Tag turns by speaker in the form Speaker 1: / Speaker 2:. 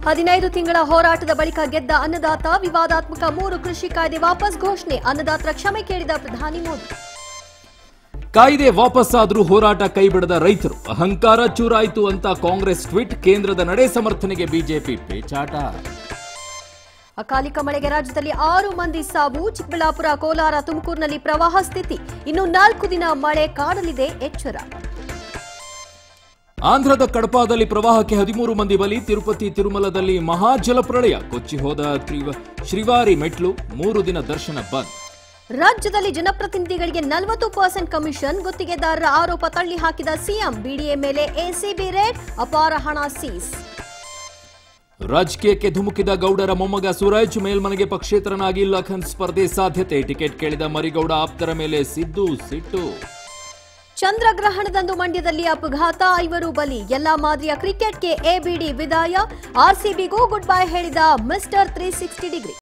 Speaker 1: ಹದಿನೈದು ತಿಂಗಳ ಹೋರಾಟದ ಬಳಿಕ ಗೆದ್ದ ಅನ್ನದಾತ ವಿವಾದಾತ್ಮಕ ಮೂರು ಕೃಷಿ ಕಾಯ್ದೆ ವಾಪಸ್ ಘೋಷಣೆ ಅನ್ನದಾತರ ಕ್ಷಮೆ ಕೇಳಿದ ಪ್ರಧಾನಿ ಮೋದಿ
Speaker 2: ಕಾಯ್ದೆ ವಾಪಸ್ಸಾದ್ರೂ ಹೋರಾಟ ಕೈಬಿಡದ ರೈತರು ಅಹಂಕಾರ ಚೂರಾಯಿತು ಅಂತ ಕಾಂಗ್ರೆಸ್ ಟ್ವೀಟ್ ಕೇಂದ್ರದ ನಡೆ ಸಮರ್ಥನೆಗೆ ಬಿಜೆಪಿ ಪೇಚಾಟ
Speaker 1: ಅಕಾಲಿಕ ಮಳೆಗೆ ರಾಜ್ಯದಲ್ಲಿ ಆರು ಮಂದಿ ಸಾವು ಚಿಕ್ಕಬಳ್ಳಾಪುರ ಕೋಲಾರ ತುಮಕೂರಿನಲ್ಲಿ ಪ್ರವಾಹ ಸ್ಥಿತಿ ಇನ್ನು ನಾಲ್ಕು ದಿನ ಮಳೆ ಕಾಡಲಿದೆ ಎಚ್ಚರ
Speaker 2: ಆಂಧ್ರದ ಕಡಪಾದಲ್ಲಿ ಪ್ರವಾಹಕ್ಕೆ ಹದಿಮೂರು ಮಂದಿ ಬಲಿ ತಿರುಪತಿ ತಿರುಮಲದಲ್ಲಿ ಮಹಾ ಜಲಪ್ರಳಯ ಕೊಚ್ಚಿ ಹೋದ ತ್ರಿವ- ಶ್ರೀವಾರಿ ಮೆಟ್ಲು ಮೂರು ದಿನ ದರ್ಶನ ಬಂದ್
Speaker 1: ರಾಜ್ಯದಲ್ಲಿ ಜನಪ್ರತಿನಿಧಿಗಳಿಗೆ ನಲವತ್ತು ಪರ್ಸೆಂಟ್ ಕಮಿಷನ್ ಗುತ್ತಿಗೆದಾರರ ಆರೋಪ ತಳ್ಳಿ ಹಾಕಿದ ಸಿಎಂ ಬಿಡಿಎ ಮೇಲೆ ಎಸಿಬಿ ರೇಡ್ ಅಪಾರ ಹಣ ಸೀಸ್
Speaker 2: ರಾಜಕೀಯಕ್ಕೆ ಧುಮುಕಿದ ಗೌಡರ ಮೊಮ್ಮಗ ಸೂರಜ್ ಮೇಲ್ಮನೆಗೆ ಪಕ್ಷೇತರನಾಗಿ ಲಖನ್ ಸ್ಪರ್ಧೆ ಸಾಧ್ಯತೆ ಟಿಕೆಟ್ ಕೇಳಿದ ಮರಿಗೌಡ ಆಪ್ತರ ಮೇಲೆ ಸಿದ್ದು ಸಿಟ್ಟು
Speaker 1: ಚಂದ್ರಗ್ರಹಣದಂದು ಮಂಡ್ಯದಲ್ಲಿ ಅಪಘಾತ ಐವರು ಬಲಿ ಎಲ್ಲಾ ಮಾದರಿಯ ಕ್ರಿಕೆಟ್ಗೆ ಎಬಿಡಿ ವಿದಾಯ ಆರ್ಸಿಬಿಗೂ ಗುಡ್ ಬೈ ಹೇಳಿದ ಮಿಸ್ಟರ್ ತ್ರೀ ಸಿಕ್ಸ್ಟಿ ಡಿಗ್ರಿ